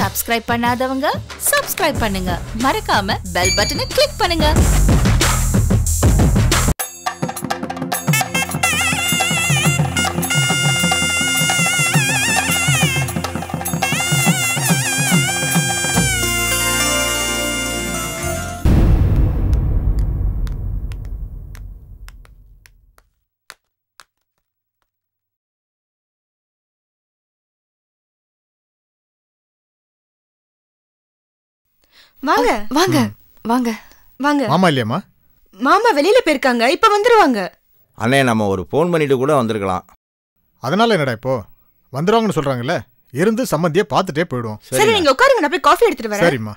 Subscribe பண்ணாதவங்க subscribe பண்ணுங்க மறக்காம பெல் பட்டனை கிளிக் பண்ணுங்க வாங்க வாங்க வாங்க வாங்க மாமா இல்லையாம்மா மாமா வெளியில போயிருக்காங்க இப்ப வந்துருவாங்க அண்ணே நம்ம ஒரு ஃபோன் பண்ணிட்டு கூட வந்திருக்கலாம் அதனால என்னடா இப்போ வந்துருவாங்கன்னு சொல்றாங்கல்ல இருந்து சம்மந்தியை பார்த்துட்டே போயிடுவோம் சரி நீங்க உட்காருங்க நான் போய் காஃபி எடுத்துட்டு வரேன் சரிம்மா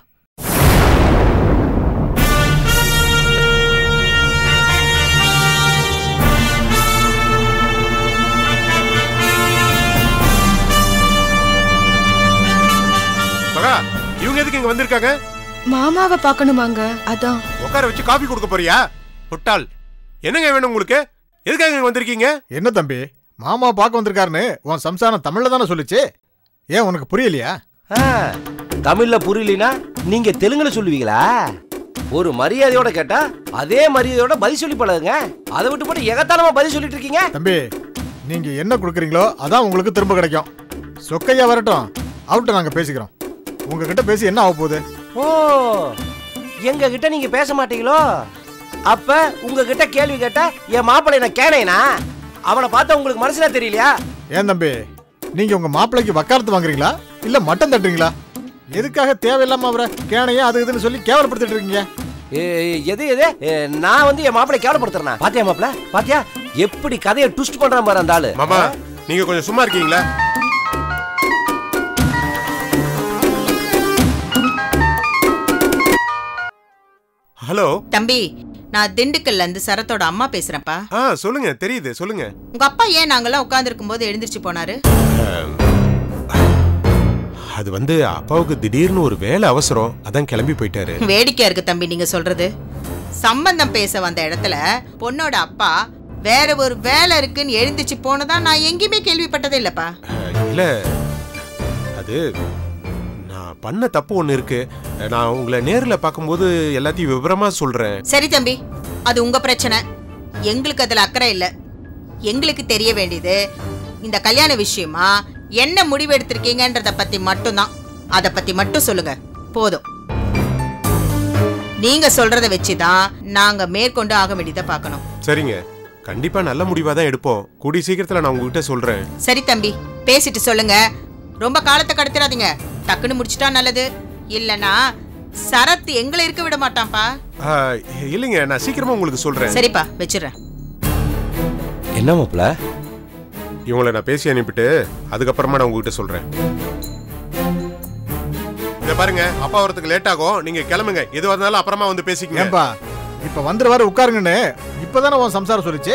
மகா இவங்க எதுக்கு இங்க வந்திருக்காங்க மாமாவை பார்க்கணுமாங்க அதான் உட்கார வச்சு காபி கொடுக்க போறியா முட்டாள் என்னங்க வேணும் உங்களுக்கு எதுக்காக இங்க வந்திருக்கீங்க என்ன தம்பி மாமா பார்க்க வந்திருக்காருன்னு உன் சம்சாரம் தமிழ்ல தானே சொல்லுச்சு ஏன் உனக்கு புரியலையா ஆ, தமிழ்ல புரியலனா நீங்க தெலுங்குல சொல்லுவீங்களா ஒரு மரியாதையோட கேட்டா அதே மரியாதையோட பதில் சொல்லி பழகுங்க அதை விட்டு போட்டு எகத்தாளமா பதில் சொல்லிட்டு இருக்கீங்க தம்பி நீங்க என்ன கொடுக்குறீங்களோ அதான் உங்களுக்கு திரும்ப கிடைக்கும் சொக்கையா வரட்டும் அவர்கிட்ட நாங்க பேசிக்கிறோம் உங்ககிட்ட பேசி என்ன ஆக போகுது ஓ எங்க கிட்ட நீங்க பேச மாட்டீங்களோ அப்ப உங்ககிட்ட கேள்வி கேட்டா என் மாப்பிள்ளை நான் கேனேனா அவனை பார்த்தா உங்களுக்கு மனசுல தெரியலையா ஏன் தம்பி நீங்க உங்க மாப்பிள்ளைக்கு வக்காலத்து வாங்குறீங்களா இல்ல மட்டம் தட்டுறீங்களா எதுக்காக தேவையில்லாம அவரை கேனையா அது இதுன்னு சொல்லி கேவலப்படுத்திட்டு இருக்கீங்க ஏ, எது எது ஏ, நான் வந்து என் மாப்பிள்ளை கேவலப்படுத்துறேனா பாத்தியா மாப்பிள்ள பாத்தியா எப்படி கதையை ட்விஸ்ட் பண்றான் பாரு அந்த ஆளு மாமா நீங்க கொஞ்சம் சும்மா இருக்கீங்களா ஹலோ தம்பி நான் திண்டுக்கல்ல இருந்து சரத்தோட அம்மா பேசுறேன்ப்பா ஆ சொல்லுங்க தெரியுது சொல்லுங்க உங்க அப்பா ஏன் நாங்கெல்லாம் உட்கார்ந்துருக்கும் போது எழுந்திருச்சு போனாரு அது வந்து அப்பாவுக்கு திடீர்னு ஒரு வேலை அவசரம் அதான் கிளம்பி போயிட்டாரு வேடிக்கையா இருக்கு தம்பி நீங்க சொல்றது சம்பந்தம் பேச வந்த இடத்துல பொண்ணோட அப்பா வேற ஒரு வேலை இருக்குன்னு எழுந்திருச்சு போனதா நான் எங்கேயுமே கேள்விப்பட்டதே இல்லப்பா அஹ், இல்ல அது நான் பண்ண தப்பு ஒண்ணு இருக்கு நான் உங்களை நேர்ல பார்க்கும்போது எல்லாத்தையும் விவரமா சொல்றேன் சரி தம்பி அது உங்க பிரச்சனை எங்களுக்கு அதுல அக்கறை இல்ல எங்களுக்கு தெரிய வேண்டியது இந்த கல்யாண விஷயமா என்ன முடிவு எடுத்திருக்கீங்கன்றத பத்தி மட்டும்தான் அத பத்தி மட்டும் சொல்லுங்க போதும் நீங்க சொல்றத வச்சுதான் நாங்க மேற்கொண்டு ஆக வேண்டியதை பார்க்கணும் சரிங்க கண்டிப்பா நல்ல முடிவா தான் எடுப்போம் கூடிய சீக்கிரத்துல நான் உங்ககிட்ட சொல்றேன் சரி தம்பி பேசிட்டு சொல்லுங்க ரொம்ப காலத்தை கடத்திடாதீங்க டக்குன்னு முடிச்சிட்டா நல்லது இல்லனா சரத் எங்களை இருக்க விட மாட்டான்ப்பா அஹ், இல்லைங்க நான் சீக்கிரமா உங்களுக்கு சொல்றேன் சரிப்பா வச்சிடுறேன் என்ன மாப்பிள்ள இவங்களை நான் பேசி அனுப்பிட்டு அதுக்கப்புறமா நான் உங்ககிட்ட சொல்றேன் இத பாருங்க அப்பா வரதுக்கு லேட் ஆகும் நீங்க கிளம்புங்க எதுவா இருந்தாலும் அப்புறமா வந்து பேசிக்கங்க ஏன்பா இப்ப வந்துருவாரு உட்காருங்கன்னு இப்பதானே உன் சம்சாரம் சொல்லுச்சு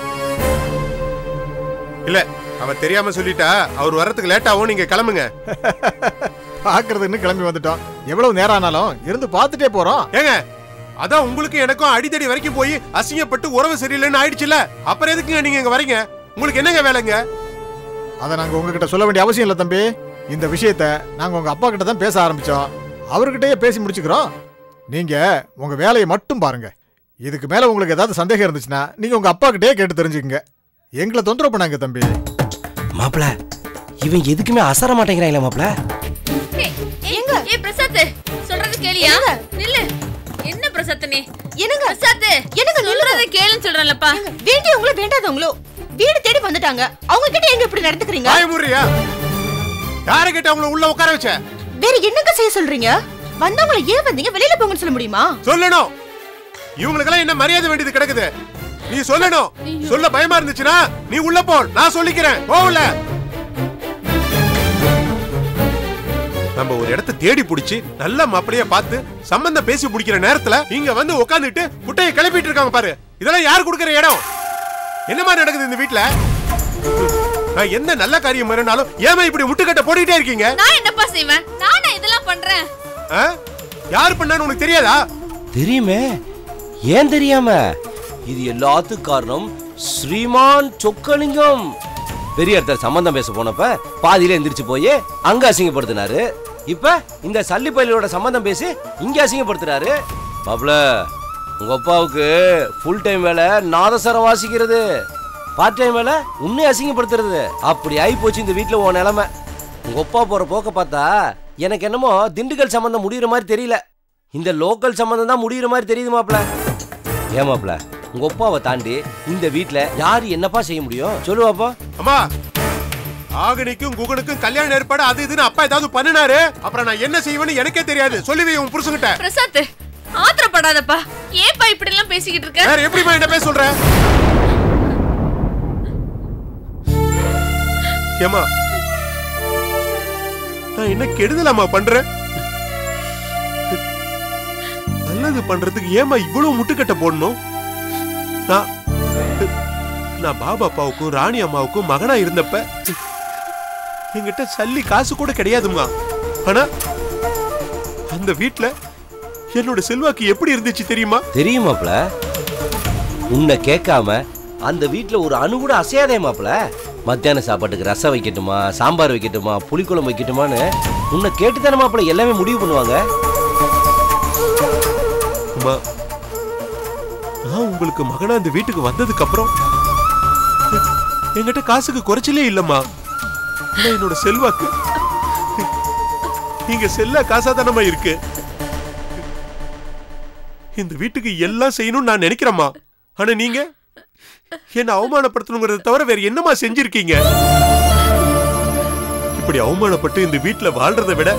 இல்ல அவ தெரியாம சொல்லிட்டா அவர் வர்றதுக்கு லேட் ஆகும் நீங்க கிளம்புங்க பாக்குறதுன்னு கிளம்பி வந்துட்டோம் எவ்வளவு நேரம் ஆனாலும் இருந்து பார்த்துட்டே போறோம் ஏங்க அதான் உங்களுக்கு எனக்கும் அடித்தடி வரைக்கும் போய் அசிங்கப்பட்டு உறவு சரியில்லைன்னு ஆயிடுச்சுல அப்புறம் எதுக்குங்க நீங்க இங்க வரீங்க உங்களுக்கு என்னங்க வேலைங்க அதை நாங்க உங்ககிட்ட சொல்ல வேண்டிய அவசியம் இல்ல தம்பி இந்த விஷயத்த நாங்க உங்க அப்பா கிட்ட தான் பேச ஆரம்பிச்சோம் அவர்கிட்டயே பேசி முடிச்சுக்கிறோம் நீங்க உங்க வேலையை மட்டும் பாருங்க இதுக்கு மேல உங்களுக்கு ஏதாவது சந்தேகம் இருந்துச்சுன்னா நீங்க உங்க அப்பா கிட்டயே கேட்டு தெரிஞ்சுக்கங்க எங்களை தொந்தரவு பண்ணாங்க தம்பி மாப்பிள்ள இவன் எதுக்குமே அசர மாட்டேங்கிறாங்களே மாப்பிள்ள ஏங்க ஏ பிரசாத் சொல்றது கேளியா நில்லு என்ன பிரசாத் நீ என்னங்க பிரசாத் என்னங்க சொல்றத கேளுன்னு சொல்றேன்லப்பா வேண்டியவங்களோ வேண்டாதவங்களோ வீடு தேடி வந்துட்டாங்க அவங்க கிட்ட எங்க இப்படி நடந்துக்கிறீங்க பயமுறியா யாரை கிட்ட அவங்கள உள்ள உட்கார வச்ச வேற என்னங்க செய்ய சொல்றீங்க வந்தவங்கள ஏன் வந்தீங்க வெளியில போங்கன்னு சொல்ல முடியுமா சொல்லணும் இவங்களுக்கெல்லாம் என்ன மரியாதை வேண்டியது கிடக்குது நீ சொல்லணும் சொல்ல பயமா இருந்துச்சுன்னா நீ உள்ள போ நான் சொல்லிக்கிறேன் போகல நம்ம ஒரு இடத்த தேடி புடிச்சு நல்ல மாப்பிளைய பார்த்து சம்பந்தம் பேசி முடிக்கிற நேரத்துல இங்க வந்து உட்காந்துட்டு குட்டையை கிளப்பிட்டு இருக்காங்க பாரு இதெல்லாம் யார் கொடுக்கிற இடம் என்ன மாதிரி நடக்குது இந்த வீட்ல நான் எந்த நல்ல காரியம் பண்ணாலும் ஏமா இப்படி முட்டுக்கட்டை போட்டுக்கிட்டே இருக்கீங்க நான் என்னப்பா செய்வேன் நானே இதெல்லாம் பண்றேன் ஆ? யார் பண்ணான்னு உனக்கு தெரியாதா தெரியுமே ஏன் தெரியாம இது எல்லாத்துக்கும் காரணம் ஸ்ரீமான் சொக்கலிங்கம் பெரிய இடத்துல சம்பந்தம் பேச போனப்ப பாதியில எந்திரிச்சு போய் அங்க அசிங்கப்படுத்தினாரு இப்ப இந்த சல்லி பயிலோட சம்பந்தம் பேசி இங்க அசிங்கப்படுத்துறாரு மாப்ள உங்க அப்பாவுக்கு ஃபுல் டைம் வேலை நாதஸ்வரம் வாசிக்கிறது பார்ட் டைம் வேலை உன்னை அசிங்கப்படுத்துறது அப்படி ஆகி போச்சு இந்த வீட்ல உன் நிலைமை உங்க அப்பா போற போக்க பார்த்தா எனக்கு என்னமோ திண்டுக்கல் சம்பந்தம் முடியிற மாதிரி தெரியல இந்த லோக்கல் சம்பந்தம் தான் முடியிற மாதிரி தெரியுது மாப்ள ஏன் மாப்ள உங்க அப்பாவை தாண்டி இந்த வீட்ல யாரு என்னப்பா செய்ய முடியும் சொல்லுவாப்பா அம்மா ஆகனிக்கும் குகனுக்கும் கல்யாணம் ஏற்பாடு அது இதுன்னு அப்பா ஏதாவது பண்ணினாரு அப்புறம் நான் என்ன செய்வேன்னு எனக்கே தெரியாது சொல்லுவே உன் புருஷன்கிட்ட பிரசாத் ஆத்திரப்படாதப்பா ஏன்பா இப்படி எல்லாம் பேசிக்கிட்டு இருக்க வேற எப்படிமா என்ன பேச சொல்ற ஏமா நான் என்ன கெடுதலாமா பண்றேன் நல்லது பண்றதுக்கு ஏமா இவ்வளவு முட்டுக்கட்டை போடணும் நான் நான் பாபா அப்பாவுக்கும் ராணி அம்மாவுக்கும் மகனா இருந்தப்ப என்கிட்ட சல்லி காசு கூட கிடையாதும்மா ஆனா அந்த வீட்ல என்னோட செல்வாக்கு எப்படி இருந்துச்சு தெரியுமா தெரியுமாப்ல உன்னை கேட்காம அந்த வீட்ல ஒரு அணு கூட அசையாதே மாப்ள மத்தியான சாப்பாட்டுக்கு ரசம் வைக்கட்டுமா சாம்பார் வைக்கட்டுமா புளிக்குழம்பு வைக்கட்டுமான்னு உன்னை கேட்டு தானே மாப்ள எல்லாமே முடிவு பண்ணுவாங்க அம்மா நான் உங்களுக்கு மகனா இந்த வீட்டுக்கு வந்ததுக்கு அப்புறம் என்கிட்ட காசுக்கு குறைச்சலே இல்லம்மா ஆனா என்னோட செல்வாக்கு நீங்க செல்ல காசா தானம்மா இருக்கு இந்த வீட்டுக்கு எல்லாம் செய்யணும்னு நான் நினைக்கிறேம்மா ஆனா நீங்க என்ன அவமானப்படுத்தணுங்கிறத தவிர வேற என்னமா செஞ்சிருக்கீங்க இப்படி அவமானப்பட்டு இந்த வீட்டுல வாழ்றதை விட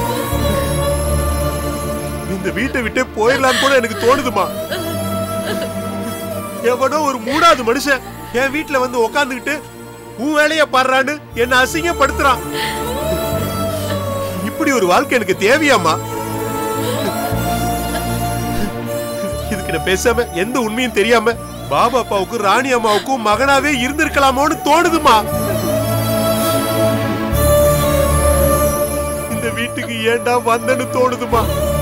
இந்த வீட்டை விட்டே போயிடலாம்னு கூட எனக்கு தோணுதுமா எவனோ ஒரு மூணாவது மனுஷன் என் வீட்டுல வந்து உக்காந்துக்கிட்டு உன் வேலைய பாடுறான்னு என்ன அசிங்கப்படுத்துறான் இப்படி ஒரு வாழ்க்கை எனக்கு தேவையாமா இதுக்கு நான் பேசாம எந்த உண்மையும் தெரியாம பாபா அப்பாவுக்கும் ராணி அம்மாவுக்கும் மகனாவே இருந்திருக்கலாமோன்னு தோணுதுமா இந்த வீட்டுக்கு ஏன்டா வந்தேன்னு தோணுதுமா